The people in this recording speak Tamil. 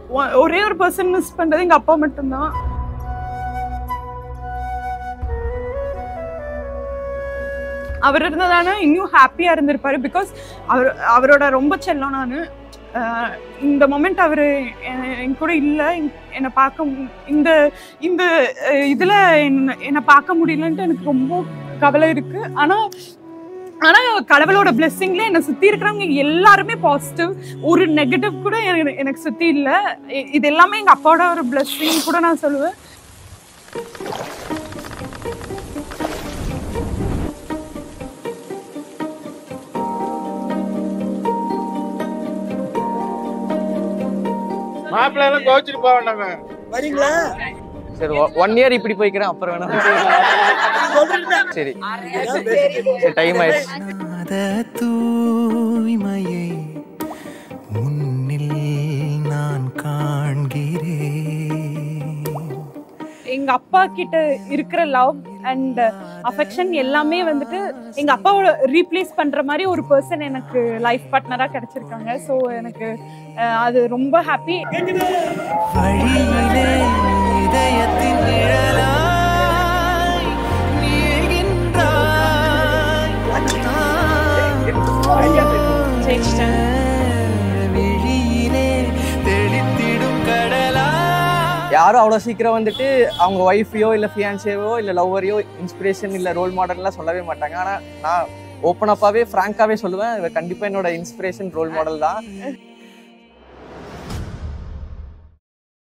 ஒ- ஒரே ஒரு பர்சன் மிஸ் பண்றது எங்க அப்பா மட்டும்தான் அவர் இருந்ததானே இன்னும் ஹாப்பியா இருந்திருப்பாரு பிகாஸ் அவர் அவரோட ரொம்ப செல்லம் நான் இந்த மொமெண்ட் அவர் என் கூட இல்லை என்னை பார்க்க மு- இந்த இந்த அஹ், இதுல என்ன என்னை பார்க்க முடியலன்ட்டு எனக்கு ரொம்ப கவலை இருக்கு ஆனா ஆனா கடவுளோட பிளெஸ்ஸிங்ல என்னை சுத்தி இருக்கிறவங்க எல்லாருமே பாசிட்டிவ் ஒரு நெகட்டிவ் கூட எனக்கு- எனக்கு சுத்தி இல்ல இ- இது எல்லாமே எங்க அப்பாவோட ஒரு பிளெஸ்ஸிங் கூட நான் சொல்லுவேன் மாப்பிள்ளை எல்லாம் கோச்சிட்டு போக வேண்டாமே வரீங்களா சரி ஒன் இயர் இப்படி போய்க்கிறேன் அப்புறம் வேணா சரி சரி டைம் ஆயிடுச்சு அத தூய்மையை உன்னில் நான் காண்கிறேன் எங்க அப்பா கிட்ட இருக்கிற லவ் அண்ட் அஃபெக்ஷன் எல்லாமே வந்துட்டு எங்க அப்பாவோட ரீப்ளேஸ் பண்ற மாதிரி ஒரு பர்சன் எனக்கு லைஃப் பார்ட்னரா கிடைச்சிருக்காங்க ஸோ எனக்கு அஹ், அது ரொம்ப ஹாப்பி வழியிலே இதயத்தின் நிழலாய் நீள்கின்றாய் விழியிலே தெளித்திடும் கடலா யாரும் அவ்வளோ சீக்கிரம் வந்துட்டு அவங்க ஒய்ஃபையோ இல்லை ஃபியான்சியவோ இல்லை லவ்வரையோ இன்ஸ்பிரேஷன் இல்லை ரோல் மாடல்லாம் சொல்லவே மாட்டாங்க ஆனால் நான் ஓப்பன் அப்பாவே ஃப்ராங்காகவே சொல்லுவேன் இவர் கண்டிப்பாக என்னோட இன்ஸ்பிரேஷன் ரோல் மாடல் தான்